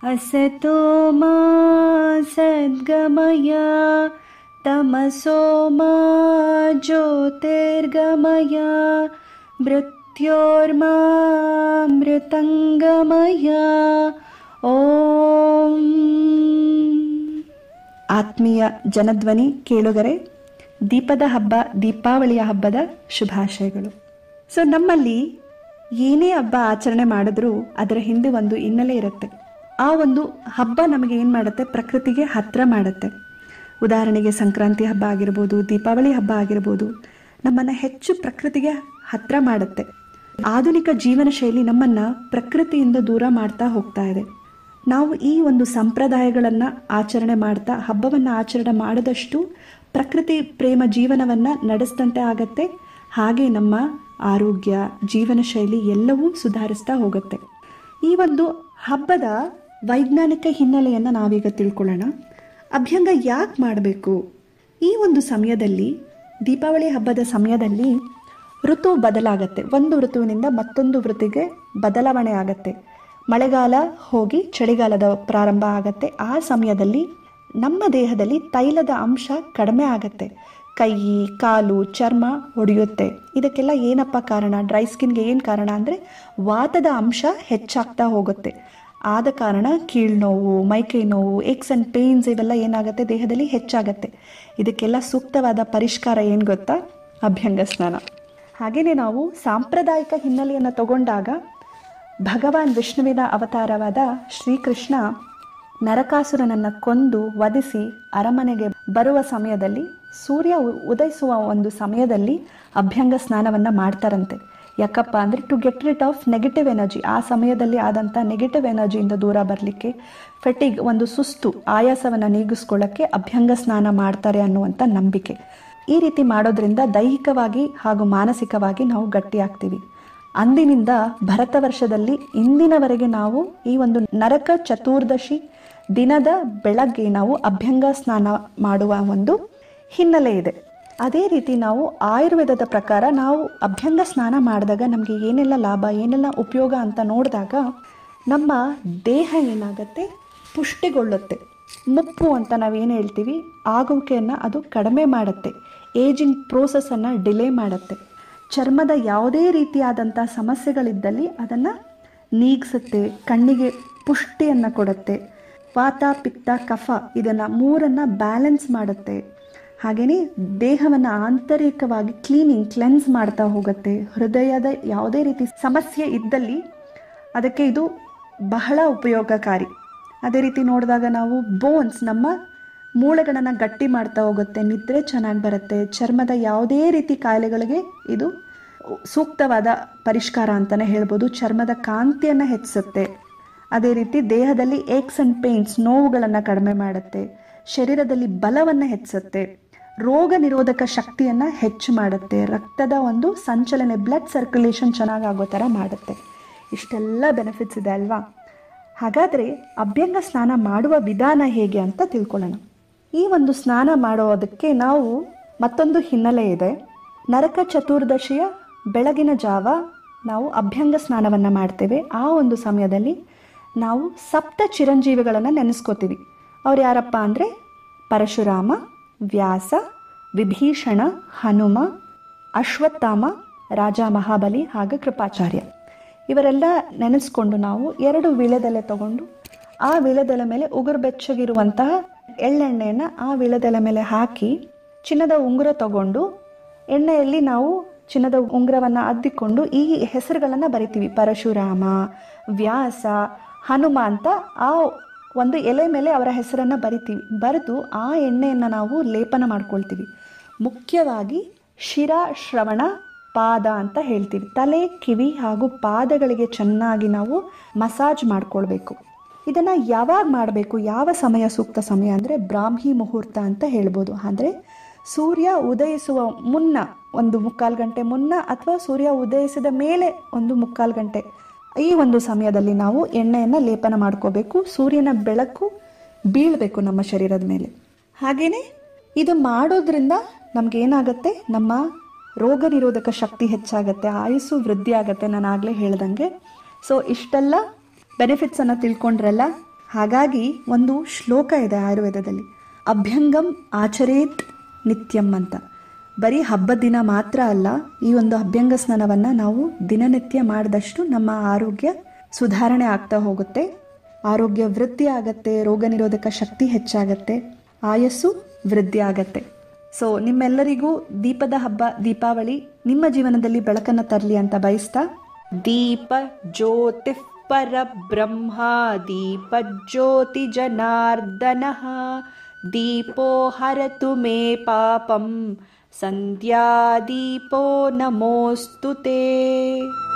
असतो मा सद्गमय तमसो मा ज्योतिर्गमय मृत्योर्मामृतङ्गमय ಓಂ ಆತ್ಮೀಯ ಜನಧ್ವನಿ ಕೇಳುಗರೆ ದೀಪದ ಹಬ್ಬ ದೀಪಾವಳಿಯ ಹಬ್ಬದ ಶುಭಾಶಯಗಳು ಸೊ ನಮ್ಮಲ್ಲಿ ಏನೇ ಹಬ್ಬ ಆಚರಣೆ ಮಾಡಿದ್ರೂ ಅದರ ಹಿಂದೆ ಒಂದು ಹಿನ್ನೆಲೆ ಇರುತ್ತೆ ಆ ಒಂದು ಹಬ್ಬ ನಮಗೆ ಏನು ಮಾಡುತ್ತೆ ಪ್ರಕೃತಿಗೆ ಹತ್ರ ಮಾಡುತ್ತೆ ಉದಾಹರಣೆಗೆ ಸಂಕ್ರಾಂತಿ ಹಬ್ಬ ಆಗಿರ್ಬೋದು ದೀಪಾವಳಿ ಹಬ್ಬ ಆಗಿರ್ಬೋದು ನಮ್ಮನ್ನು ಹೆಚ್ಚು ಪ್ರಕೃತಿಗೆ ಹತ್ರ ಮಾಡುತ್ತೆ ಆಧುನಿಕ ಜೀವನ ಶೈಲಿ ನಮ್ಮನ್ನು ಪ್ರಕೃತಿಯಿಂದ ದೂರ ಮಾಡ್ತಾ ಹೋಗ್ತಾ ಇದೆ ನಾವು ಈ ಒಂದು ಸಂಪ್ರದಾಯಗಳನ್ನು ಆಚರಣೆ ಮಾಡ್ತಾ ಹಬ್ಬವನ್ನು ಆಚರಣೆ ಮಾಡಿದಷ್ಟು ಪ್ರಕೃತಿ ಪ್ರೇಮ ಜೀವನವನ್ನು ನಡೆಸಿದಂತೆ ಆಗತ್ತೆ ಹಾಗೆ ನಮ್ಮ ಆರೋಗ್ಯ ಜೀವನ ಶೈಲಿ ಎಲ್ಲವೂ ಸುಧಾರಿಸ್ತಾ ಹೋಗುತ್ತೆ ಈ ಒಂದು ಹಬ್ಬದ ವೈಜ್ಞಾನಿಕ ಹಿನ್ನೆಲೆಯನ್ನು ನಾವೀಗ ತಿಳ್ಕೊಳ್ಳೋಣ ಅಭ್ಯಂಗ ಯಾಕೆ ಮಾಡಬೇಕು ಈ ಒಂದು ಸಮಯದಲ್ಲಿ ದೀಪಾವಳಿ ಹಬ್ಬದ ಸಮಯದಲ್ಲಿ ಋತು ಬದಲಾಗತ್ತೆ ಒಂದು ಋತುವಿನಿಂದ ಮತ್ತೊಂದು ಋತುವಿಗೆ ಬದಲಾವಣೆ ಆಗತ್ತೆ ಮಳೆಗಾಲ ಹೋಗಿ ಚಳಿಗಾಲದ ಪ್ರಾರಂಭ ಆಗತ್ತೆ ಆ ಸಮಯದಲ್ಲಿ ನಮ್ಮ ದೇಹದಲ್ಲಿ ತೈಲದ ಅಂಶ ಕಡಿಮೆ ಆಗತ್ತೆ ಕೈ ಕಾಲು ಚರ್ಮ ಒಡೆಯುತ್ತೆ ಇದಕ್ಕೆಲ್ಲ ಏನಪ್ಪ ಕಾರಣ ಡ್ರೈ ಸ್ಕಿನ್ಗೆ ಏನು ಕಾರಣ ಅಂದರೆ ವಾತದ ಅಂಶ ಹೆಚ್ಚಾಗ್ತಾ ಹೋಗುತ್ತೆ ಆದ ಕಾರಣ ಕೀಳ್ನೋವು ಮೈಕೈ ನೋವು ಏಕ್ಸ್ ಆ್ಯಂಡ್ ಪೇನ್ಸ್ ಇವೆಲ್ಲ ಏನಾಗುತ್ತೆ ದೇಹದಲ್ಲಿ ಹೆಚ್ಚಾಗತ್ತೆ ಇದಕ್ಕೆಲ್ಲ ಸೂಕ್ತವಾದ ಪರಿಷ್ಕಾರ ಏನು ಗೊತ್ತಾ ಅಭ್ಯಂಗ ಸ್ನಾನ ಹಾಗೆಯೇ ನಾವು ಸಾಂಪ್ರದಾಯಿಕ ಹಿನ್ನೆಲೆಯನ್ನು ತಗೊಂಡಾಗ ಭಗವಾನ್ ವಿಷ್ಣುವಿನ ಅವತಾರವಾದ ಶ್ರೀಕೃಷ್ಣ ನರಕಾಸುರನನ್ನು ಕೊಂದು ವಧಿಸಿ ಅರಮನೆಗೆ ಬರುವ ಸಮಯದಲ್ಲಿ ಸೂರ್ಯ ಉದಯಿಸುವ ಒಂದು ಸಮಯದಲ್ಲಿ ಅಭ್ಯಂಗ ಸ್ನಾನವನ್ನು ಮಾಡ್ತಾರಂತೆ ಯಾಕಪ್ಪ ಅಂದರೆ to get rid of negative energy ಆ ಸಮಯದಲ್ಲಿ ಆದಂಥ ನೆಗೆಟಿವ್ ಎನರ್ಜಿಯಿಂದ ದೂರ ಬರಲಿಕ್ಕೆ ಫೆಟಿಗ್ ಒಂದು ಸುಸ್ತು ಆಯಾಸವನ್ನು ನೀಗಿಸ್ಕೊಳ್ಳೋಕ್ಕೆ ಅಭ್ಯಂಗ ಸ್ನಾನ ಮಾಡ್ತಾರೆ ಅನ್ನುವಂಥ ನಂಬಿಕೆ ಈ ರೀತಿ ಮಾಡೋದ್ರಿಂದ ದೈಹಿಕವಾಗಿ ಹಾಗೂ ಮಾನಸಿಕವಾಗಿ ನಾವು ಗಟ್ಟಿಯಾಗ್ತೀವಿ ಅಂದಿನಿಂದ ಭರತ ವರ್ಷದಲ್ಲಿ ಇಂದಿನವರೆಗೆ ನಾವು ಈ ಒಂದು ನರಕ ಚತುರ್ದಶಿ ದಿನದ ಬೆಳಗ್ಗೆ ನಾವು ಅಭ್ಯಂಗ ಸ್ನಾನ ಮಾಡುವ ಒಂದು ಹಿನ್ನೆಲೆ ಇದೆ ಅದೇ ರೀತಿ ನಾವು ಆಯುರ್ವೇದದ ಪ್ರಕಾರ ನಾವು ಅಭ್ಯಂಗ ಸ್ನಾನ ಮಾಡಿದಾಗ ನಮಗೆ ಏನೆಲ್ಲ ಲಾಭ ಏನೆಲ್ಲ ಉಪಯೋಗ ಅಂತ ನೋಡಿದಾಗ ನಮ್ಮ ದೇಹ ಏನಾಗುತ್ತೆ ಪುಷ್ಟಿಗೊಳ್ಳುತ್ತೆ ಮುಪ್ಪು ಅಂತ ನಾವೇನು ಹೇಳ್ತೀವಿ ಆಗುವಿಕೆಯನ್ನು ಅದು ಕಡಿಮೆ ಮಾಡುತ್ತೆ ಏಜಿಂಗ್ ಪ್ರೋಸೆಸ್ಸನ್ನು ಡಿಲೇ ಮಾಡುತ್ತೆ ಚರ್ಮದ ಯಾವುದೇ ರೀತಿಯಾದಂಥ ಸಮಸ್ಯೆಗಳಿದ್ದಲ್ಲಿ ಅದನ್ನು ನೀಗಿಸುತ್ತೆ ಕಣ್ಣಿಗೆ ಪುಷ್ಟಿಯನ್ನು ಕೊಡುತ್ತೆ ವಾತ ಪಿತ್ತ ಕಫ ಇದನ್ನು ಮೂರನ್ನು ಬ್ಯಾಲೆನ್ಸ್ ಮಾಡುತ್ತೆ ಹಾಗೆಯೇ ದೇಹವನ್ನು ಆಂತರಿಕವಾಗಿ ಕ್ಲೀನಿಂಗ್ ಕ್ಲೆನ್ಸ್ ಮಾಡ್ತಾ ಹೋಗುತ್ತೆ ಹೃದಯದ ಯಾವುದೇ ರೀತಿ ಸಮಸ್ಯೆ ಇದ್ದಲ್ಲಿ ಅದಕ್ಕೆ ಇದು ಬಹಳ ಉಪಯೋಗಕಾರಿ ಅದೇ ರೀತಿ ನೋಡಿದಾಗ ನಾವು ಬೋನ್ಸ್ ನಮ್ಮ ಮೂಳೆಗಳನ್ನು ಗಟ್ಟಿ ಮಾಡ್ತಾ ಹೋಗುತ್ತೆ ನಿದ್ರೆ ಚೆನ್ನಾಗಿ ಬರುತ್ತೆ ಚರ್ಮದ ಯಾವುದೇ ರೀತಿ ಕಾಯಿಲೆಗಳಿಗೆ ಇದು ಸೂಕ್ತವಾದ ಪರಿಷ್ಕಾರ ಅಂತಲೇ ಹೇಳ್ಬೋದು ಚರ್ಮದ ಕಾಂತಿಯನ್ನು ಹೆಚ್ಚಿಸುತ್ತೆ ಅದೇ ರೀತಿ ದೇಹದಲ್ಲಿ ಏಕ್ಸ್ ಆ್ಯಂಡ್ ಪೇನ್ಸ್ ನೋವುಗಳನ್ನು ಕಡಿಮೆ ಮಾಡುತ್ತೆ ಶರೀರದಲ್ಲಿ ಬಲವನ್ನು ಹೆಚ್ಚಿಸುತ್ತೆ ರೋಗ ನಿರೋಧಕ ಶಕ್ತಿಯನ್ನು ಹೆಚ್ಚು ಮಾಡುತ್ತೆ ರಕ್ತದ ಒಂದು ಸಂಚಲನೆ ಬ್ಲಡ್ ಸರ್ಕ್ಯುಲೇಷನ್ ಚೆನ್ನಾಗಿ ಆಗೋ ಥರ ಮಾಡುತ್ತೆ ಇಷ್ಟೆಲ್ಲ ಬೆನಿಫಿಟ್ಸ್ ಇದೆ ಅಲ್ವಾ ಹಾಗಾದರೆ ಅಭ್ಯಂಗ ಸ್ನಾನ ಮಾಡುವ ವಿಧಾನ ಹೇಗೆ ಅಂತ ತಿಳ್ಕೊಳ್ಳೋಣ ಈ ಒಂದು ಸ್ನಾನ ಮಾಡೋದಕ್ಕೆ ನಾವು ಮತ್ತೊಂದು ಹಿನ್ನೆಲೆ ಇದೆ ನರಕ ಚತುರ್ದಶಿಯ ಬೆಳಗಿನ ಜಾವ ನಾವು ಅಭ್ಯಂಗ ಸ್ನಾನವನ್ನು ಮಾಡ್ತೇವೆ ಆ ಒಂದು ಸಮಯದಲ್ಲಿ ನಾವು ಸಪ್ತ ಚಿರಂಜೀವಿಗಳನ್ನು ನೆನೆಸ್ಕೋತೀವಿ ಅವ್ರು ಯಾರಪ್ಪ ಅಂದರೆ ಪರಶುರಾಮ ವ್ಯಾಸ ವಿಭೀಷಣ ಹನುಮ ಅಶ್ವತ್ಥಾಮ ರಾಜ ಮಹಾಬಲಿ ಹಾಗೂ ಕೃಪಾಚಾರ್ಯ ಇವರೆಲ್ಲ ನೆನೆಸ್ಕೊಂಡು ನಾವು ಎರಡು ವಿಳೆದೆಲೆ ತಗೊಂಡು ಆ ವಿಳೆದೆಲೆ ಮೇಲೆ ಉಗುರು ಬೆಚ್ಚಗಿರುವಂತಹ ಎಳ್ಳೆಣ್ಣೆಯನ್ನು ಆ ವಿಳೆದೆಲೆ ಮೇಲೆ ಹಾಕಿ ಚಿನ್ನದ ಉಂಗುರ ತಗೊಂಡು ಎಣ್ಣೆಯಲ್ಲಿ ನಾವು ಚಿನ್ನದ ಉಂಗುರವನ್ನು ಅದ್ದಿಕೊಂಡು ಈ ಹೆಸರುಗಳನ್ನು ಬರಿತೀವಿ ಪರಶುರಾಮ ವ್ಯಾಸ ಹನುಮ ಅಂತ ಆ ಒಂದು ಎಲೆ ಮೇಲೆ ಅವರ ಹೆಸರನ್ನು ಬರಿತೀವಿ ಬರೆದು ಆ ಎಣ್ಣೆಯನ್ನು ನಾವು ಲೇಪನ ಮಾಡ್ಕೊಳ್ತೀವಿ ಮುಖ್ಯವಾಗಿ ಶಿರ ಶ್ರವಣ ಪಾದ ಅಂತ ಹೇಳ್ತೀವಿ ತಲೆ ಕಿವಿ ಹಾಗೂ ಪಾದಗಳಿಗೆ ಚೆನ್ನಾಗಿ ನಾವು ಮಸಾಜ್ ಮಾಡ್ಕೊಳ್ಬೇಕು ಇದನ್ನು ಯಾವಾಗ ಮಾಡಬೇಕು ಯಾವ ಸಮಯ ಸೂಕ್ತ ಸಮಯ ಅಂದರೆ ಬ್ರಾಹ್ಮಿ ಮುಹೂರ್ತ ಅಂತ ಹೇಳ್ಬೋದು ಅಂದರೆ ಸೂರ್ಯ ಉದಯಿಸುವ ಮುನ್ನ ಒಂದು ಮುಕ್ಕಾಲು ಗಂಟೆ ಮುನ್ನ ಅಥವಾ ಸೂರ್ಯ ಉದಯಿಸಿದ ಮೇಲೆ ಒಂದು ಮುಕ್ಕಾಲು ಗಂಟೆ ಈ ಒಂದು ಸಮಯದಲ್ಲಿ ನಾವು ಎಣ್ಣೆಯನ್ನು ಲೇಪನ ಮಾಡ್ಕೋಬೇಕು ಸೂರ್ಯನ ಬೆಳಕು ಬೀಳಬೇಕು ನಮ್ಮ ಶರೀರದ ಮೇಲೆ ಹಾಗೆಯೇ ಇದು ಮಾಡೋದ್ರಿಂದ ನಮಗೇನಾಗತ್ತೆ ನಮ್ಮ ರೋಗ ನಿರೋಧಕ ಶಕ್ತಿ ಹೆಚ್ಚಾಗತ್ತೆ ಆಯುಸ್ಸು ವೃದ್ಧಿ ಆಗುತ್ತೆ ನಾನು ಆಗಲೇ ಹೇಳ್ದಂಗೆ ಸೊ ಇಷ್ಟೆಲ್ಲ ಬೆನಿಫಿಟ್ಸನ್ನು ತಿಳ್ಕೊಂಡ್ರಲ್ಲ ಹಾಗಾಗಿ ಒಂದು ಶ್ಲೋಕ ಇದೆ ಆಯುರ್ವೇದದಲ್ಲಿ ಅಭ್ಯಂಗಂ ಆಚರೇತ್ ನಿತ್ಯಂ ಅಂತ ಬರೀ ಹಬ್ಬದ ದಿನ ಮಾತ್ರ ಅಲ್ಲ ಈ ಒಂದು ಅಭ್ಯಂಗ ಸ್ನಾನವನ್ನು ನಾವು ದಿನನಿತ್ಯ ಮಾಡಿದಷ್ಟು ನಮ್ಮ ಆರೋಗ್ಯ ಸುಧಾರಣೆ ಆಗ್ತಾ ಹೋಗುತ್ತೆ ಆರೋಗ್ಯ ವೃದ್ಧಿ ಆಗತ್ತೆ ರೋಗ ನಿರೋಧಕ ಶಕ್ತಿ ಹೆಚ್ಚಾಗತ್ತೆ ಆಯಸ್ಸು ವೃದ್ಧಿ ಆಗತ್ತೆ ಸೊ ನಿಮ್ಮೆಲ್ಲರಿಗೂ ದೀಪದ ಹಬ್ಬ ದೀಪಾವಳಿ ನಿಮ್ಮ ಜೀವನದಲ್ಲಿ ಬೆಳಕನ್ನು ತರಲಿ ಅಂತ ಬಯಸ್ತಾ ದೀಪ ಜ್ಯೋತಿ ಪರಬ್ರಹ್ಮ ದೀಪ ಜ್ಯೋತಿ ಜನಾರ್ದನ ದೀಪೋ ಹರತು ಮೇ ಪಾಪಂ ಸಂಧ್ಯಾ ದೀಪೋ ನಮೋಸ್ತು ತೇ